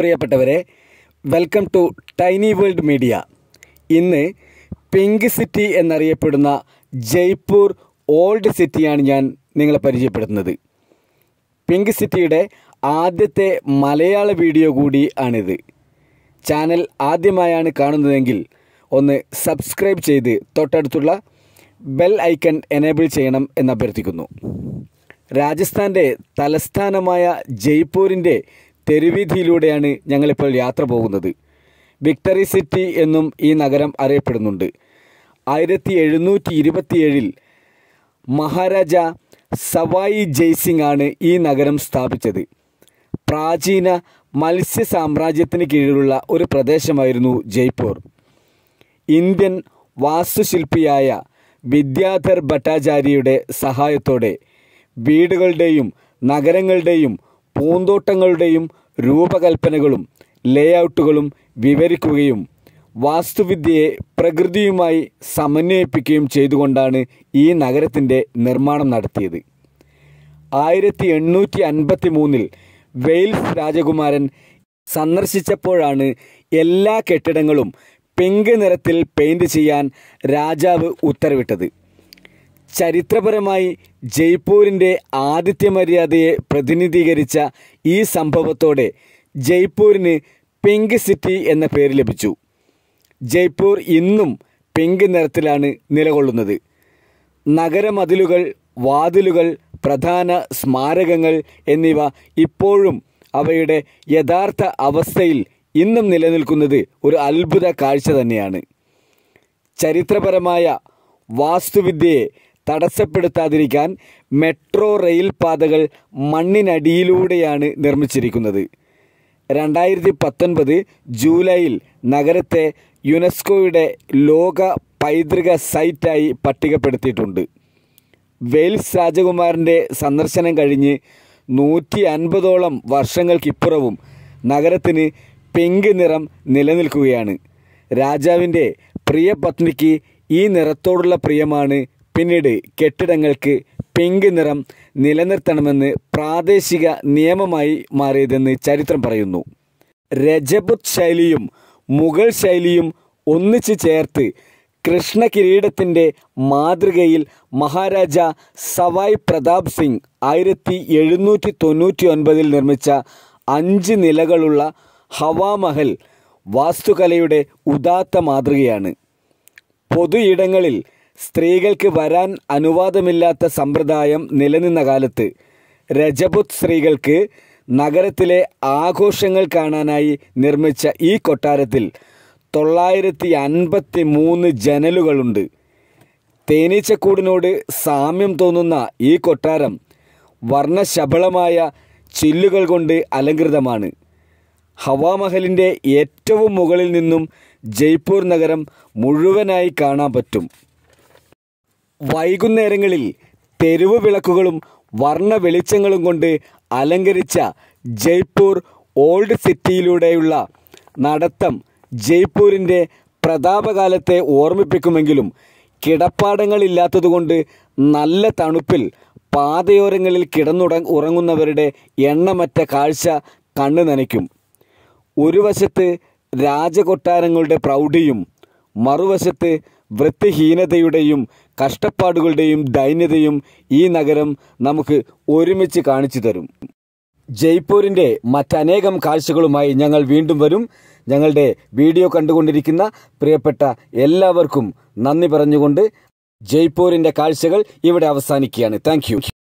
പ്രിയപ്പെട്ടവരെ welcome to tiny world media ഇന്ന് pink city എന്നറിയപ്പെടുന്ന ജയ്പൂർ ഓൾഡ് സിറ്റിയാണ് ഞാൻ നിങ്ങളെ പരിചയപ്പെടുത്തുന്നത് പിങ്ക് സിറ്റിയുടെ ആദ്യത്തെ മലയാള വീഡിയോ കൂടി ആണിത് ചാനൽ ആദ്യമായാണ് കാണുന്നതെങ്കിൽ ഒന്ന് സബ്സ്ക്രൈബ് ചെയ്ത് തൊട്ടടുത്തുള്ള ബെൽ ഐക്കൺ എനേബിൾ ചെയ്യണം എന്ന് അഭ്യർത്ഥിക്കുന്നു രാജസ്ഥാൻ്റെ തലസ്ഥാനമായ ജയ്പൂരിൻ്റെ തെരുവീതിയിലൂടെയാണ് ഞങ്ങളിപ്പോൾ യാത്ര പോകുന്നത് വിക്ടറി സിറ്റി എന്നും ഈ നഗരം അറിയപ്പെടുന്നുണ്ട് ആയിരത്തി എഴുന്നൂറ്റി ഇരുപത്തിയേഴിൽ മഹാരാജ സവായി ജയ്സിംഗ് ആണ് ഈ നഗരം സ്ഥാപിച്ചത് പ്രാചീന മത്സ്യ സാമ്രാജ്യത്തിന് കീഴിലുള്ള ഒരു പ്രദേശമായിരുന്നു ജയ്പൂർ ഇന്ത്യൻ വാസ്തുശില്പിയായ വിദ്യാധർ ഭട്ടാചാര്യയുടെ സഹായത്തോടെ വീടുകളുടെയും നഗരങ്ങളുടെയും പൂന്തോട്ടങ്ങളുടെയും രൂപകൽപ്പനകളും ലേഔട്ടുകളും വിവരിക്കുകയും വാസ്തുവിദ്യയെ പ്രകൃതിയുമായി സമന്വയിപ്പിക്കുകയും ചെയ്തുകൊണ്ടാണ് ഈ നഗരത്തിൻ്റെ നിർമ്മാണം നടത്തിയത് ആയിരത്തി എണ്ണൂറ്റി അൻപത്തി മൂന്നിൽ വെയിൽസ് രാജകുമാരൻ സന്ദർശിച്ചപ്പോഴാണ് എല്ലാ കെട്ടിടങ്ങളും പിങ്ക് നിറത്തിൽ പെയിന്റ് ചെയ്യാൻ രാജാവ് ഉത്തരവിട്ടത് ചരിത്രപരമായി ജയ്പൂരിൻ്റെ ആതിഥ്യ മര്യാദയെ പ്രതിനിധീകരിച്ച ഈ സംഭവത്തോടെ ജയ്പൂരിന് പിങ്ക് സിറ്റി എന്ന പേര് ലഭിച്ചു ജയ്പൂർ ഇന്നും പിങ്ക് നിറത്തിലാണ് നിലകൊള്ളുന്നത് നഗരമതിലുകൾ വാതിലുകൾ പ്രധാന സ്മാരകങ്ങൾ എന്നിവ ഇപ്പോഴും അവയുടെ യഥാർത്ഥ അവസ്ഥയിൽ ഇന്നും നിലനിൽക്കുന്നത് ഒരു അത്ഭുത കാഴ്ച തന്നെയാണ് ചരിത്രപരമായ വാസ്തുവിദ്യയെ തടസ്സപ്പെടുത്താതിരിക്കാൻ മെട്രോ റെയിൽ പാതകൾ മണ്ണിനടിയിലൂടെയാണ് നിർമ്മിച്ചിരിക്കുന്നത് രണ്ടായിരത്തി പത്തൊൻപത് ജൂലൈയിൽ നഗരത്തെ യുനെസ്കോയുടെ ലോക പൈതൃക സൈറ്റായി പട്ടികപ്പെടുത്തിയിട്ടുണ്ട് വെയിൽസ് രാജകുമാരൻ്റെ സന്ദർശനം കഴിഞ്ഞ് നൂറ്റി അൻപതോളം വർഷങ്ങൾക്കിപ്പുറവും നഗരത്തിന് പിങ്ക് നിറം നിലനിൽക്കുകയാണ് രാജാവിൻ്റെ പ്രിയ പത്നിക്ക് ഈ നിറത്തോടുള്ള പ്രിയമാണ് പിന്നീട് കെട്ടിടങ്ങൾക്ക് പിങ്ക് നിറം നിലനിർത്തണമെന്ന് പ്രാദേശിക നിയമമായി മാറിയതെന്ന് ചരിത്രം പറയുന്നു രജപുത് ശൈലിയും മുഗൾ ശൈലിയും ഒന്നിച്ചു ചേർത്ത് കൃഷ്ണ കിരീടത്തിൻ്റെ മാതൃകയിൽ മഹാരാജ സവായ് പ്രതാപ് സിംഗ് ആയിരത്തി എഴുന്നൂറ്റി തൊണ്ണൂറ്റി ഒൻപതിൽ നിർമ്മിച്ച അഞ്ച് നിലകളുള്ള ഹവാമഹൽ വാസ്തുകലയുടെ ഉദാത്ത മാതൃകയാണ് പൊതു ഇടങ്ങളിൽ സ്ത്രീകൾക്ക് വരാൻ അനുവാദമില്ലാത്ത സമ്പ്രദായം നിലനിന്ന കാലത്ത് രജപുത് സ്ത്രീകൾക്ക് നഗരത്തിലെ ആഘോഷങ്ങൾ കാണാനായി നിർമ്മിച്ച ഈ കൊട്ടാരത്തിൽ തൊള്ളായിരത്തി അൻപത്തി മൂന്ന് ജനലുകളുണ്ട് തേനീച്ചക്കൂടിനോട് സാമ്യം തോന്നുന്ന ഈ കൊട്ടാരം വർണ്ണശബളമായ ചില്ലുകൾ കൊണ്ട് അലങ്കൃതമാണ് ഹവാമഹലിൻ്റെ ഏറ്റവും മുകളിൽ നിന്നും ജയ്പൂർ നഗരം മുഴുവനായി കാണാൻ പറ്റും വൈകുന്നേരങ്ങളിൽ തെരുവ് വിളക്കുകളും വർണ്ണ വെളിച്ചങ്ങളും കൊണ്ട് അലങ്കരിച്ച ജയ്പൂർ ഓൾഡ് സിറ്റിയിലൂടെയുള്ള നടത്തം ജയ്പൂരിൻ്റെ പ്രതാപകാലത്തെ ഓർമ്മിപ്പിക്കുമെങ്കിലും കിടപ്പാടങ്ങളില്ലാത്തതുകൊണ്ട് നല്ല തണുപ്പിൽ പാതയോരങ്ങളിൽ കിടന്നുട ഉറങ്ങുന്നവരുടെ എണ്ണമറ്റ കാഴ്ച കണ്ണു നനയ്ക്കും ഒരു വശത്ത് രാജകൊട്ടാരങ്ങളുടെ പ്രൗഢിയും മറുവശത്ത് വൃത്തിഹീനതയുടെയും കഷ്ടപ്പാടുകളുടെയും ദൈന്യതയും ഈ നഗരം നമുക്ക് ഒരുമിച്ച് കാണിച്ചു തരും ജയ്പൂരിൻ്റെ മറ്റനേകം കാഴ്ചകളുമായി ഞങ്ങൾ വീണ്ടും വരും ഞങ്ങളുടെ വീഡിയോ കണ്ടുകൊണ്ടിരിക്കുന്ന പ്രിയപ്പെട്ട എല്ലാവർക്കും നന്ദി പറഞ്ഞുകൊണ്ട് ജയ്പൂരിൻ്റെ കാഴ്ചകൾ ഇവിടെ അവസാനിക്കുകയാണ് താങ്ക്